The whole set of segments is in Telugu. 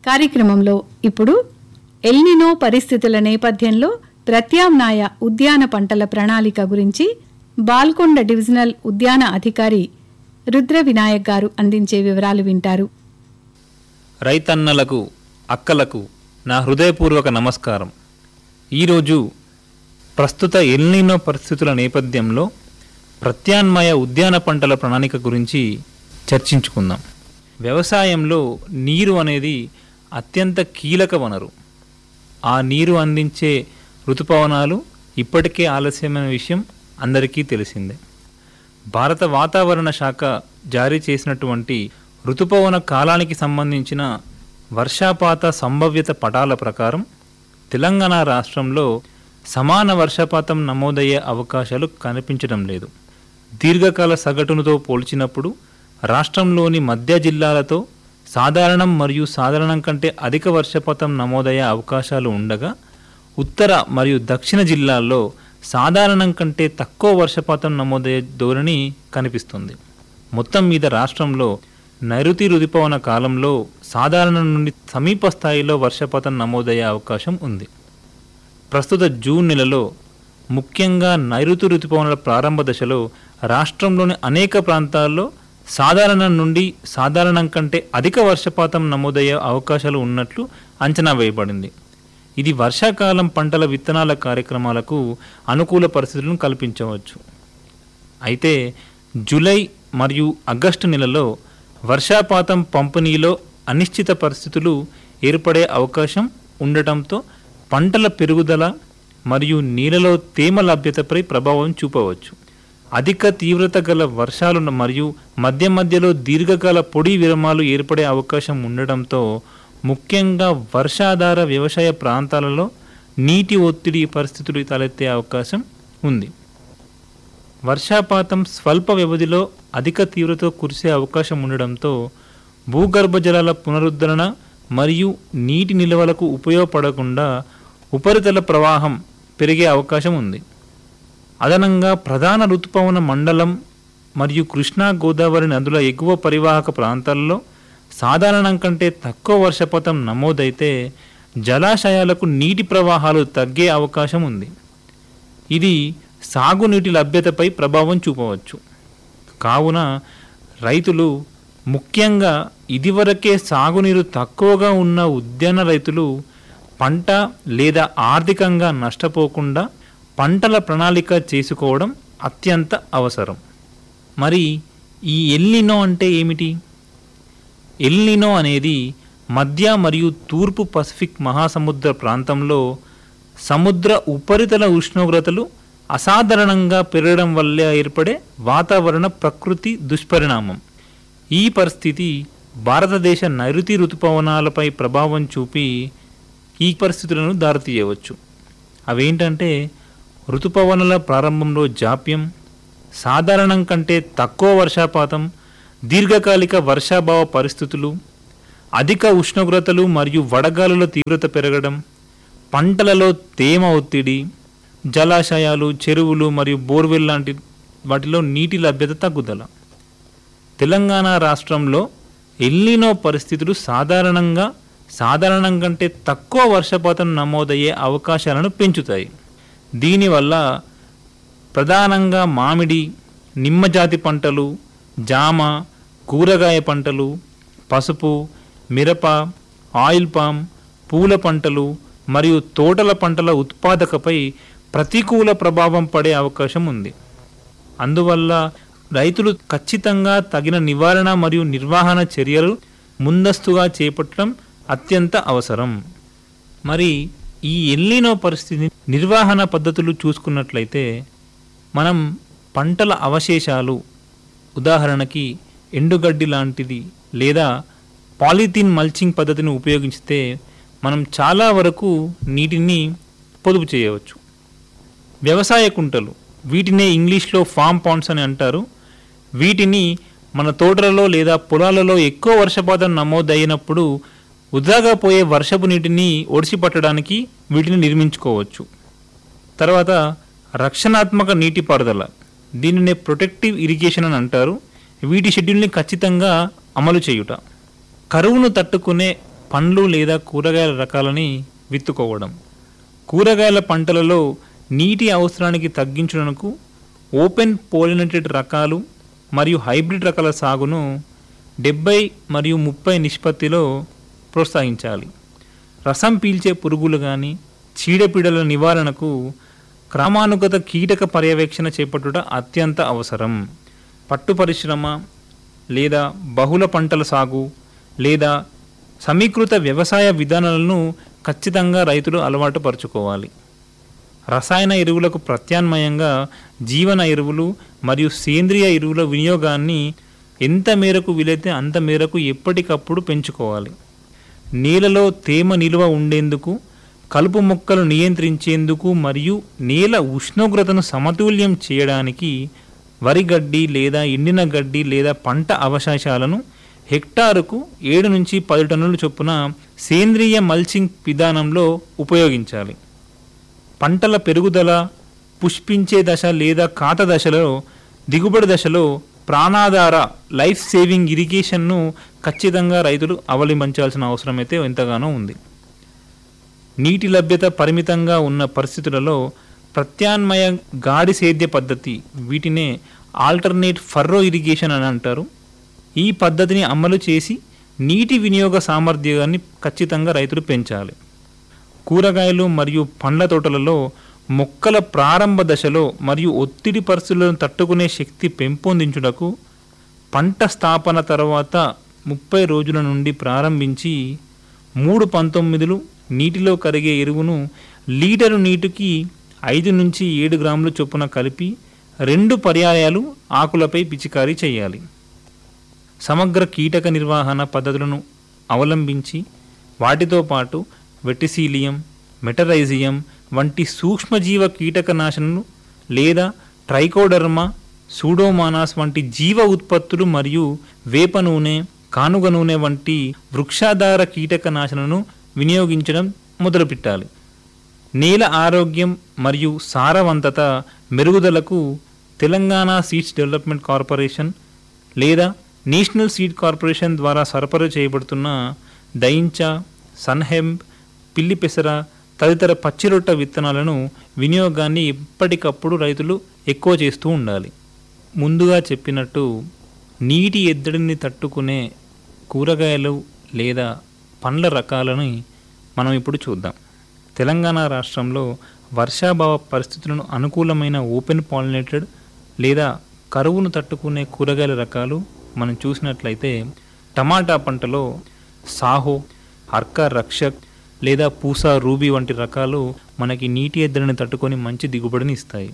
కార్యక్రమంలో ఇప్పుడు ఎల్నినో పరిస్థితుల నేపథ్యంలో ప్రత్యామ్నాయ ఉద్యాన పంటల ప్రణాళిక గురించి బాల్కొండ డివిజనల్ ఉద్యాన అధికారి రుద్ర వినాయక్ గారు అందించే వివరాలు వింటారు రైతన్నలకు అక్కలకు నా హృదయపూర్వక నమస్కారం ఈరోజు ప్రస్తుత ఎల్నినో పరిస్థితుల నేపథ్యంలో ప్రత్యామ్నాయ ఉద్యాన పంటల ప్రణాళిక గురించి చర్చించుకుందాం వ్యవసాయంలో నీరు అనేది అత్యంత కీలక వనరు ఆ నీరు అందించే ఋతుపవనాలు ఇప్పటికే ఆలస్యమైన విషయం అందరికీ తెలిసిందే భారత వాతావరణ శాఖ జారీ చేసినటువంటి ఋతుపవన కాలానికి సంబంధించిన వర్షపాత సంభవ్యత పటాల ప్రకారం తెలంగాణ రాష్ట్రంలో సమాన వర్షపాతం నమోదయ్యే అవకాశాలు కనిపించడం లేదు దీర్ఘకాల సగటునుతో పోల్చినప్పుడు రాష్ట్రంలోని మధ్య జిల్లాలతో సాధారణం మరియు సాధారణం కంటే అధిక వర్షపాతం నమోదయ్యే అవకాశాలు ఉండగా ఉత్తర మరియు దక్షిణ జిల్లాల్లో సాధారణం కంటే తక్కువ వర్షపాతం నమోదయ్యే ధోరణి కనిపిస్తుంది మొత్తం మీద రాష్ట్రంలో నైరుతి రుతుపవన కాలంలో సాధారణం నుండి సమీప స్థాయిలో వర్షపాతం నమోదయ్యే అవకాశం ఉంది ప్రస్తుత జూన్ నెలలో ముఖ్యంగా నైరుతి ఋతుపవనాల ప్రారంభ దశలో రాష్ట్రంలోని అనేక ప్రాంతాల్లో సాధారణం నుండి సాధారణం కంటే అధిక వర్షపాతం నమోదయ్యే అవకాశాలు ఉన్నట్లు అంచనా వేయబడింది ఇది వర్షాకాలం పంటల విత్తనాల కార్యక్రమాలకు అనుకూల పరిస్థితులను కల్పించవచ్చు అయితే జూలై మరియు ఆగస్టు నెలలో వర్షాపాతం పంపిణీలో అనిశ్చిత పరిస్థితులు ఏర్పడే అవకాశం ఉండటంతో పంటల పెరుగుదల మరియు నీళ్ళలో తేమ లభ్యతపై ప్రభావం చూపవచ్చు అధిక తీవ్రత గల వర్షాలు మరియు మధ్య మధ్యలో దీర్ఘకాల పొడి విరమాలు ఏర్పడే అవకాశం ఉండటంతో ముఖ్యంగా వర్షాధార వ్యవసాయ ప్రాంతాలలో నీటి ఒత్తిడి పరిస్థితులు తలెత్తే అవకాశం ఉంది వర్షాపాతం స్వల్ప వ్యవధిలో అధిక తీవ్రతతో కురిసే అవకాశం ఉండడంతో భూగర్భ జలాల పునరుద్ధరణ మరియు నీటి నిల్వలకు ఉపయోగపడకుండా ఉపరితల ప్రవాహం పెరిగే అవకాశం ఉంది అదనంగా ప్రధాన ఋతుపవన మండలం మరియు కృష్ణా గోదావరి నదుల ఎగువ పరివాహక ప్రాంతాల్లో సాధారణం కంటే తక్కువ వర్షపాతం నమోదైతే జలాశయాలకు నీటి ప్రవాహాలు తగ్గే అవకాశం ఉంది ఇది సాగునీటి లభ్యతపై ప్రభావం చూపవచ్చు కావున రైతులు ముఖ్యంగా ఇదివరకే సాగునీరు తక్కువగా ఉన్న ఉద్యాన రైతులు పంట లేదా ఆర్థికంగా నష్టపోకుండా పంటల ప్రణాళిక చేసుకోవడం అత్యంత అవసరం మరి ఈ ఎల్నినో అంటే ఏమిటి ఎల్నినో అనేది మధ్య మరియు తూర్పు పసిఫిక్ మహాసముద్ర ప్రాంతంలో సముద్ర ఉపరితల ఉష్ణోగ్రతలు అసాధారణంగా పెరగడం వల్ల ఏర్పడే వాతావరణ ప్రకృతి దుష్పరిణామం ఈ పరిస్థితి భారతదేశ నైరుతి ఋతుపవనాలపై ప్రభావం చూపి ఈ పరిస్థితులను దారితీయవచ్చు అవేంటంటే ఋతుపవనాల ప్రారంభంలో జాప్యం సాధారణం కంటే తక్కువ వర్షపాతం దీర్ఘకాలిక వర్షాభావ పరిస్థితులు అధిక ఉష్ణోగ్రతలు మరియు వడగాలుల తీవ్రత పెరగడం పంటలలో తేమ ఒత్తిడి జలాశయాలు చెరువులు మరియు బోర్వెల్ లాంటి వాటిలో నీటి లభ్యత తగ్గుదల తెలంగాణ రాష్ట్రంలో ఎల్లినో పరిస్థితులు సాధారణంగా సాధారణం కంటే తక్కువ వర్షపాతం నమోదయ్యే అవకాశాలను పెంచుతాయి దీనివల్ల ప్రధానంగా మామిడి నిమ్మజాతి పంటలు జామ కూరగాయ పంటలు పసుపు మిరప ఆయిల్ పామ్ పూల పంటలు మరియు తోటల పంటల ఉత్పాదకపై ప్రతికూల ప్రభావం పడే అవకాశం ఉంది అందువల్ల రైతులు ఖచ్చితంగా తగిన నివారణ మరియు నిర్వహణ చర్యలు ముందస్తుగా చేపట్టడం అత్యంత అవసరం మరి ఈ ఎల్లినో పరిస్థితి నిర్వహణ పద్ధతులు చూసుకున్నట్లయితే మనం పంటల అవశేషాలు ఉదాహరణకి ఎండుగడ్డి లాంటిది లేదా పాలిథిన్ మల్చింగ్ పద్ధతిని ఉపయోగిస్తే మనం చాలా వరకు నీటిని పొదుపు చేయవచ్చు వ్యవసాయ కుంటలు వీటినే ఇంగ్లీష్లో ఫామ్ పాండ్స్ అని అంటారు వీటిని మన తోటలలో లేదా పొలాలలో ఎక్కువ వర్షపాతం నమోదైనప్పుడు వృధాగా పోయే వర్షపు నీటిని ఒడిసి పట్టడానికి వీటిని నిర్మించుకోవచ్చు తర్వాత రక్షణాత్మక నీటిపారుదల దీనినే ప్రొటెక్టివ్ ఇరిగేషన్ అని అంటారు వీటి షెడ్యూల్ని ఖచ్చితంగా అమలు చేయుట కరువును తట్టుకునే పండ్లు లేదా కూరగాయల రకాలని విత్తుకోవడం కూరగాయల పంటలలో నీటి అవసరానికి తగ్గించుటకు ఓపెన్ పోలినేటెడ్ రకాలు మరియు హైబ్రిడ్ రకాల సాగును డెబ్బై మరియు ముప్పై నిష్పత్తిలో ప్రోత్సహించాలి రసం పీల్చే పురుగులు కానీ చీడపీడల నివారణకు క్రమానుగత కీటక పర్యవేక్షణ చేపట్టుట అత్యంత అవసరం పట్టు పరిశ్రమ లేదా బహుళ పంటల సాగు లేదా సమీకృత వ్యవసాయ విధానాలను ఖచ్చితంగా రైతులు అలవాటు పరుచుకోవాలి రసాయన ఎరువులకు ప్రత్యామ్నాయంగా జీవన ఎరువులు మరియు సేంద్రియ ఎరువుల వినియోగాన్ని ఎంత మేరకు వీలైతే అంత మేరకు ఎప్పటికప్పుడు పెంచుకోవాలి నేలలో తేమ నిల్వ ఉండేందుకు కలుపు మొక్కలు నియంత్రించేందుకు మరియు నేల ఉష్ణోగ్రతను సమతుల్యం చేయడానికి వరి గడ్డి లేదా ఎండిన గడ్డి లేదా పంట అవశేషాలను హెక్టారుకు ఏడు నుంచి పది టన్నుల చొప్పున సేంద్రియ మల్చింగ్ విధానంలో ఉపయోగించాలి పంటల పెరుగుదల పుష్పించే దశ లేదా కాత దశలో దిగుబడి దశలో ప్రాణాధార లైఫ్ సేవింగ్ ఇరిగేషన్ను ఖచ్చితంగా రైతులు అవలంబించాల్సిన అవసరం అయితే ఎంతగానో ఉంది నీటి లభ్యత పరిమితంగా ఉన్న పరిస్థితులలో ప్రత్యామ్నాయ గాడి సేద్య పద్ధతి వీటినే ఆల్టర్నేట్ ఫర్రో ఇరిగేషన్ అని అంటారు ఈ పద్ధతిని అమలు చేసి నీటి వినియోగ సామర్థ్యాన్ని ఖచ్చితంగా రైతులు పెంచాలి కూరగాయలు మరియు పండ్ల తోటలలో మొక్కల ప్రారంభ దశలో మరియు ఒత్తిడి పరిస్థితులను తట్టుకునే శక్తి పెంపొందించుటకు పంట స్థాపన తర్వాత ముప్పై రోజుల నుండి ప్రారంభించి మూడు పంతొమ్మిదిలు నీటిలో కరిగే ఎరువును లీటరు నీటికి ఐదు నుంచి ఏడు గ్రాముల చొప్పున కలిపి రెండు పర్యాయాలు ఆకులపై పిచికారీ చేయాలి సమగ్ర కీటక నిర్వహణ పద్ధతులను అవలంబించి వాటితో పాటు వెటిసీలియం మెటరైజియం వంటి సూక్ష్మజీవ కీటకనాశనలు లేదా ట్రైకోడర్మా సూడోమానాస్ వంటి జీవ ఉత్పత్తులు మరియు వేప నూనె కానుగ నూనె వంటి వృక్షాధార కీటకనాశనను వినియోగించడం మొదలుపెట్టాలి నేల ఆరోగ్యం మరియు సారవంతత మెరుగుదలకు తెలంగాణ సీడ్స్ డెవలప్మెంట్ కార్పొరేషన్ లేదా నేషనల్ సీడ్ కార్పొరేషన్ ద్వారా సరఫరా చేయబడుతున్న దయించా సన్హెంబ్ పిల్లి పెసర తదితర పచ్చిరొట్ట విత్తనాలను వినియోగాన్ని ఎప్పటికప్పుడు రైతులు ఎక్కువ చేస్తూ ఉండాలి ముందుగా చెప్పినట్టు నీటి ఎద్దడిని తట్టుకునే కూరగాయలు లేదా పండ్ల రకాలని మనం ఇప్పుడు చూద్దాం తెలంగాణ రాష్ట్రంలో వర్షాభావ పరిస్థితులను అనుకూలమైన ఓపెన్ పాలినేటెడ్ లేదా కరువును తట్టుకునే కూరగాయల రకాలు మనం చూసినట్లయితే టమాటా పంటలో సాహో హర్కా రక్షక్ లేదా పూసా రూబీ వంటి రకాలు మనకి నీటి ఎద్దడిని తట్టుకొని మంచి దిగుబడిని ఇస్తాయి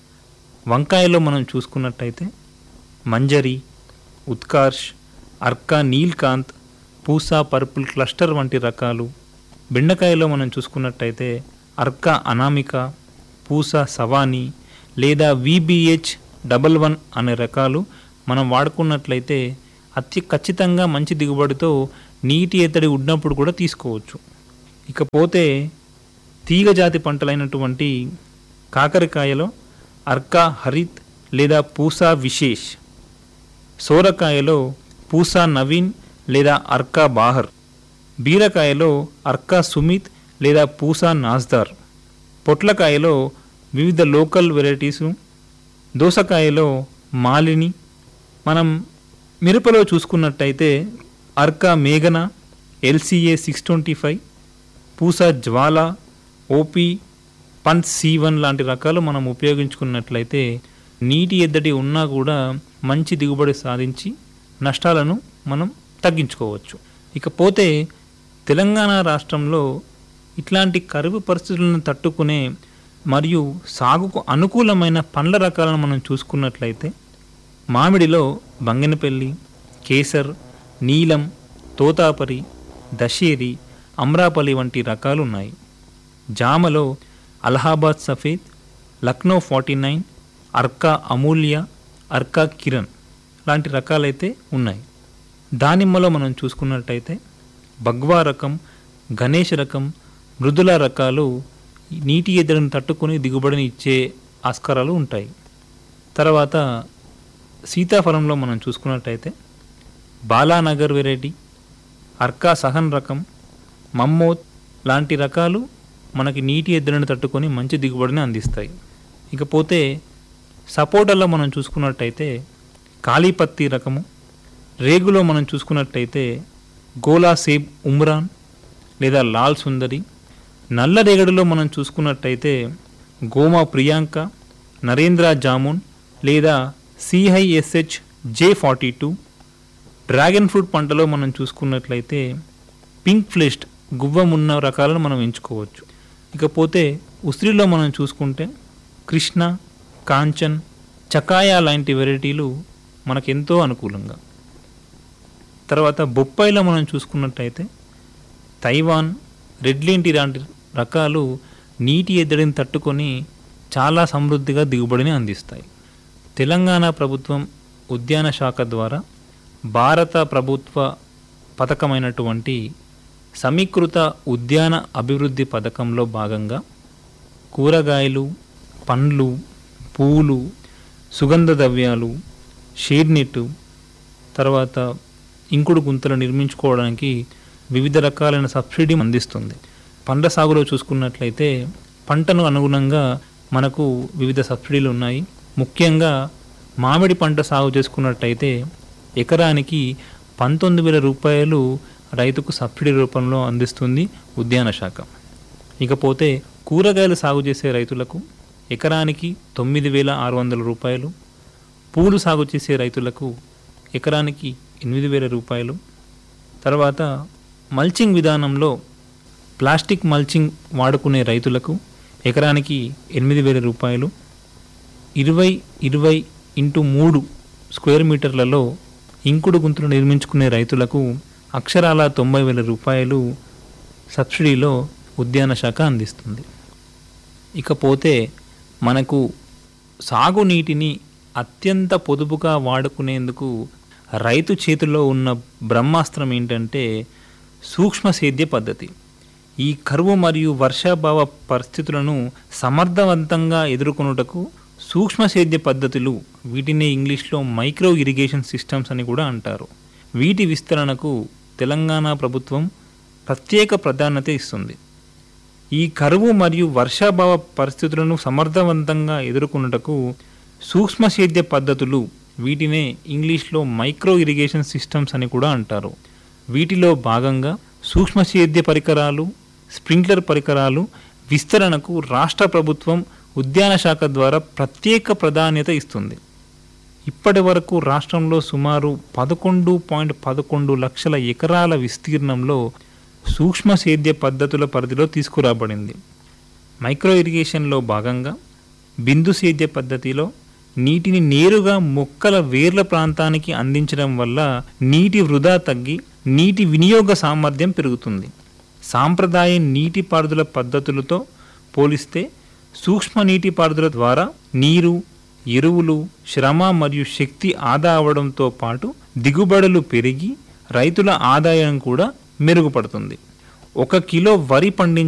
వంకాయలో మనం చూసుకున్నట్టయితే మంజరి ఉత్కర్ష్ అర్కా నీల్కాంత్ పూసా పర్పుల్ క్లస్టర్ వంటి రకాలు బెండకాయలో మనం చూసుకున్నట్టయితే అర్కా అనామిక పూసా సవానీ లేదా విబిహెచ్ డబల్ వన్ అనే రకాలు మనం వాడుకున్నట్లయితే అతి ఖచ్చితంగా మంచి దిగుబడితో నీటి ఎత్తడి ఉన్నప్పుడు కూడా తీసుకోవచ్చు ఇకపోతే తీగ జాతి పంటలైనటువంటి కాకరకాయలో అర్కా హరిత్ లేదా పూసా విశేష్ సోరకాయలో పూసా నవీన్ లేదా అర్కా బాహర్ బీరకాయలో అర్కా సుమిత్ లేదా పూసా నాజ్దార్ పొట్లకాయలో వివిధ లోకల్ వెరైటీసు దోసకాయలో మాలిని మనం మిరపలో చూసుకున్నట్టయితే అర్కా మేఘన LCA six twenty five Pusa Jwala ఓపీ పంచ్ సి వన్ లాంటి రకాలు మనం ఉపయోగించుకున్నట్లయితే నీటి ఎద్దడి ఉన్నా కూడా మంచి దిగుబడి సాధించి నష్టాలను మనం తగ్గించుకోవచ్చు ఇకపోతే తెలంగాణ రాష్ట్రంలో ఇట్లాంటి కరువు పరిస్థితులను తట్టుకునే మరియు సాగుకు అనుకూలమైన పండ్ల రకాలను మనం చూసుకున్నట్లయితే మామిడిలో బంగనపల్లి కేసర్ నీలం తోతాపరి దశేరి అమ్రాపల్లి వంటి రకాలు ఉన్నాయి జామలో అలహాబాద్ సఫేద్ లక్నో ఫార్టీ నైన్ అర్కా అమూల్య అర్కా కిరణ్ లాంటి రకాలైతే ఉన్నాయి దానిమ్మలో మనం చూసుకున్నట్టయితే బగ్వా రకం గణేష్ రకం మృదుల రకాలు నీటి ఎద్దడిని తట్టుకొని దిగుబడిని ఇచ్చే ఆస్కారాలు ఉంటాయి తర్వాత సీతాఫలంలో మనం చూసుకున్నట్టయితే బాలానగర్ వెరైటీ అర్కా సహన్ రకం మమ్మోత్ లాంటి రకాలు మనకి నీటి ఎద్దడిని తట్టుకొని మంచి దిగుబడిని అందిస్తాయి ఇకపోతే సపోటాలో మనం చూసుకున్నట్టయితే కాళీపత్తి రకము రేగులో మనం చూసుకున్నట్టయితే గోలా సేబ్ ఉమ్రాన్ లేదా లాల్ సుందరి నల్ల రేగడిలో మనం చూసుకున్నట్టయితే గోమా ప్రియాంక నరేంద్ర జామున్ లేదా CISH J forty two dragon fruit పంటలో మనం చూసుకున్నట్లయితే పింక్ ఫ్లెష్డ్ గువ్వమున్న రకాలను మనం ఎంచుకోవచ్చు ఇకపోతే ఉసిరిలో మనం చూసుకుంటే కృష్ణ కాంచన్ చకాయా లాంటి వెరైటీలు మనకెంతో అనుకూలంగా తర్వాత బొప్పాయిలో మనం చూసుకున్నట్టయితే తైవాన్ రెడ్లింటి లాంటి రకాలు నీటి ఎద్దడిని తట్టుకొని చాలా సమృద్ధిగా దిగుబడిని అందిస్తాయి తెలంగాణ ప్రభుత్వం ఉద్యాన శాఖ ద్వారా భారత ప్రభుత్వ పథకమైనటువంటి సమీకృత ఉద్యాన అభివృద్ధి పథకంలో భాగంగా కూరగాయలు పండ్లు పూలు సుగంధ ద్రవ్యాలు షేడ్ నెట్ తర్వాత ఇంకుడు గుంతలు నిర్మించుకోవడానికి వివిధ రకాలైన సబ్సిడీ అందిస్తుంది పండ్ల సాగులో చూసుకున్నట్లయితే పంటను అనుగుణంగా మనకు వివిధ సబ్సిడీలు ఉన్నాయి ముఖ్యంగా మామిడి పంట సాగు చేసుకున్నట్టయితే ఎకరానికి పంతొమ్మిది వేల రూపాయలు రైతుకు సబ్సిడీ రూపంలో అందిస్తుంది ఉద్యాన శాఖ ఇకపోతే కూరగాయలు సాగు చేసే రైతులకు ఎకరానికి తొమ్మిది వేల ఆరు వందల రూపాయలు పూలు సాగు చేసే రైతులకు ఎకరానికి ఎనిమిది వేల రూపాయలు తర్వాత మల్చింగ్ విధానంలో ప్లాస్టిక్ మల్చింగ్ వాడుకునే రైతులకు ఎకరానికి ఎనిమిది వేల రూపాయలు ఇరవై ఇరవై ఇంటూ మూడు స్క్వేర్ మీటర్లలో ఇంకుడు గుంతలు నిర్మించుకునే రైతులకు అక్షరాల తొంభై వేల రూపాయలు సబ్సిడీలో ఉద్యాన శాఖ అందిస్తుంది ఇకపోతే మనకు సాగునీటిని అత్యంత పొదుపుగా వాడుకునేందుకు రైతు చేతిలో ఉన్న బ్రహ్మాస్త్రం ఏంటంటే సూక్ష్మ సేద్య పద్ధతి ఈ కరువు మరియు వర్షాభావ పరిస్థితులను సమర్థవంతంగా ఎదుర్కొనుటకు సూక్ష్మ సేద్య పద్ధతులు వీటిని ఇంగ్లీష్లో మైక్రో ఇరిగేషన్ సిస్టమ్స్ అని కూడా అంటారు వీటి విస్తరణకు తెలంగాణ ప్రభుత్వం ప్రత్యేక ప్రాధాన్యత ఇస్తుంది ఈ కరువు మరియు వర్షాభావ పరిస్థితులను సమర్థవంతంగా ఎదుర్కొనుటకు సూక్ష్మ సేద్య పద్ధతులు వీటినే ఇంగ్లీష్లో మైక్రో ఇరిగేషన్ సిస్టమ్స్ అని కూడా అంటారు వీటిలో భాగంగా సూక్ష్మ సేద్య పరికరాలు స్ప్రింక్లర్ పరికరాలు విస్తరణకు రాష్ట్ర ప్రభుత్వం ఉద్యాన శాఖ ద్వారా ప్రత్యేక ప్రాధాన్యత ఇస్తుంది ఇప్పటి వరకు రాష్ట్రంలో సుమారు పదకొండు పాయింట్ పదకొండు లక్షల ఎకరాల విస్తీర్ణంలో సూక్ష్మ సేద్య పద్ధతుల పరిధిలో తీసుకురాబడింది మైక్రో ఇరిగేషన్లో భాగంగా బిందు సేద్య పద్ధతిలో నీటిని నేరుగా మొక్కల వేర్ల ప్రాంతానికి అందించడం వల్ల నీటి వృధా తగ్గి నీటి వినియోగ సామర్థ్యం పెరుగుతుంది సాంప్రదాయ నీటిపారుదల పద్ధతులతో పోలిస్తే సూక్ష్మ నీటిపారుదల ద్వారా నీరు ఎరువులు శ్రమ మరియు శక్తి ఆదా అవడంతో పాటు దిగుబడులు పెరిగి రైతుల ఆదాయం కూడా మెరుగుపడుతుంది ఒక కిలో వరి పండించ